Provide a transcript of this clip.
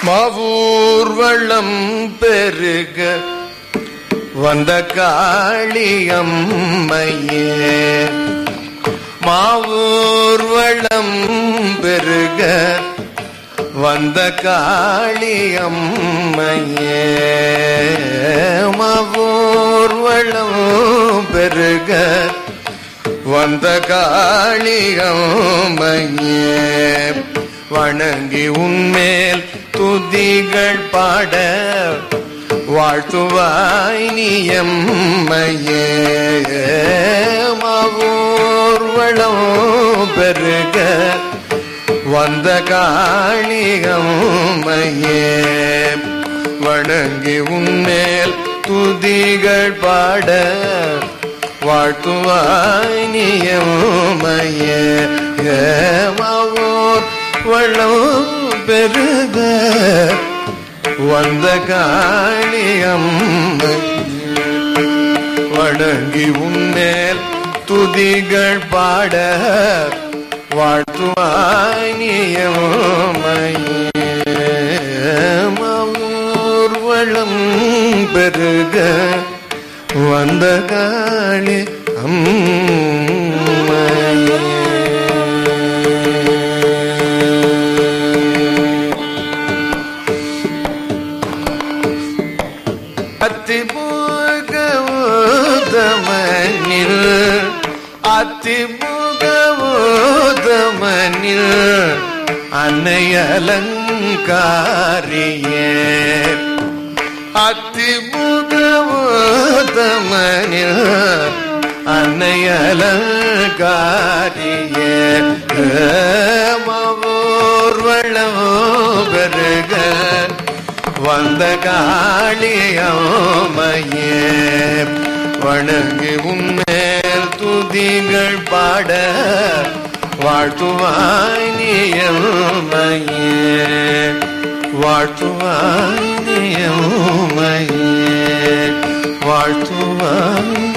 மாவூர் வள்ளம் பெருக வந்த காளியம்மையே மாவூர் வளம் பெருக வந்த காளியம்மையே மாவூர் வளம் பெருக வந்த காளியம்மையே வணங்கி உன்மேல் துதிகள் பாட வாழ்த்துவாய் நீயம்மையே மாவூர் வளம் பெருக வந்த காளிகம்மையே வணங்கி உன்மேல் துதிகள் பாட வாழ்த்துவாய் நீயம்மையே மாவூர் வளம் பெருக வந்த காளியம்மை வணங்கி உன்மேல் துதிகள் பாட வாழ்த்துவாய் நீயமூர் வளம் பெருக வந்த காளி அத்திமுகமனில் அத்திமுகமனில் அன்னையலங்காரியே அத்திமுகமனில் அன்னையலங்காரியே மவோர்வளம் பெருக வந்த காளியம்மையே வணங்கி உன்மேல் துதிகள் பாட வாழ்த்துவாய் நீயம்மையே வாழ்த்துவாய் நீயம்மையே வாழ்த்துவாய்